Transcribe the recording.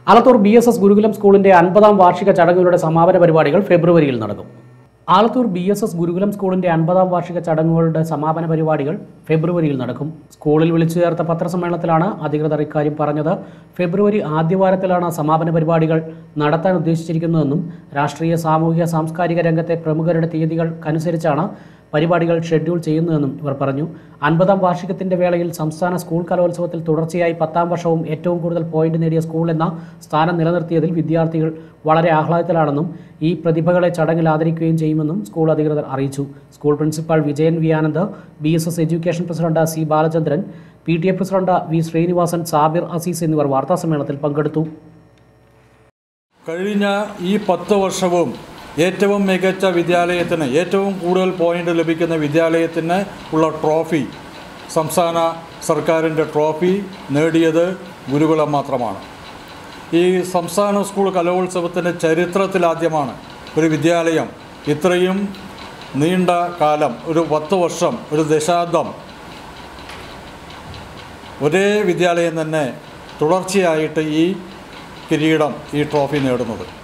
Alathur B S S Gurukulam സ്കൂളിന്റെ അൻപതാം വാർഷിക ചടങ്ങുകളുടെ സമാപന പരിപാടികൾ ഫെബ്രുവരിയിൽ നടക്കും Alathur B S S Gurukulam സ്കൂളിന്റെ അൻപതാം വാർഷിക ചടങ്ങുകളുടെ സമാപന പരിപാടികൾ ഫെബ്രുവരിയിൽ നടക്കും സ്കൂളിൽ വിളിച്ചു ചേർത്ത പത്രസമ്മേളനത്തിലാണ് അധികൃതർ ഇക്കാര്യം പറഞ്ഞത് ഫെബ്രുവരി ആദ്യവാരത്തിലാണ് സമാപന പരിപാടികൾ നടത്താൻ ഉദ്ദേശിച്ചിരിക്കുന്നതെന്നും രാഷ്ട്രീയ സാമൂഹിക സാംസ്കാരിക രംഗത്തെ പ്രമുഖരുടെ തീയതികൾക്കനുസരിച്ചാണ് പരിപാടികൾ ഷെഡ്യൂൾ ചെയ്യുന്നതെന്നും ഇവർ പറഞ്ഞു അൻപതാം വാർഷികത്തിന്റെ വേളയിൽ സംസ്ഥാന സ്കൂൾ കലോത്സവത്തിൽ തുടർച്ചയായി പത്താം വർഷവും ഏറ്റവും കൂടുതൽ പോയിന്റ് നേടിയ സ്കൂൾ എന്ന സ്ഥാനം നിലനിർത്തിയതിൽ വിദ്യാർത്ഥികൾ വളരെ ആഹ്ലാദത്തിലാണെന്നും ഈ പ്രതിഭകളെ ചടങ്ങിൽ ആദരിക്കുകയും ചെയ്യുമെന്നും സ്കൂൾ അധികൃതർ അറിയിച്ചു school principal Vijayan V Anand B S S education president C Balachandran P T A president V Sreenivasan Sabir Aziz എന്നിവർ വാർത്താസമ്മേളനത്തിൽ പങ്കെടുത്തു കഴിഞ്ഞ ഈ പത്ത് വർഷവും ഏറ്റവും മികച്ച വിദ്യാലയത്തിന് ഏറ്റവും കൂടുതൽ പോയിന്റ് ലഭിക്കുന്ന വിദ്യാലയത്തിന് ഉള്ള ട്രോഫി സംസ്ഥാന സർക്കാരിൻ്റെ ട്രോഫി നേടിയത് ഗുരുകുലം മാത്രമാണ് ഈ സംസ്ഥാന സ്കൂൾ കലോത്സവത്തിൻ്റെ ചരിത്രത്തിലാദ്യമാണ് ഒരു വിദ്യാലയം ഇത്രയും നീണ്ട കാലം ഒരു പത്ത് വർഷം ഒരു ദശാബ്ദം ഒരേ വിദ്യാലയം തന്നെ തുടർച്ചയായിട്ട് ഈ കിരീടം ഈ ട്രോഫി നേടുന്നത്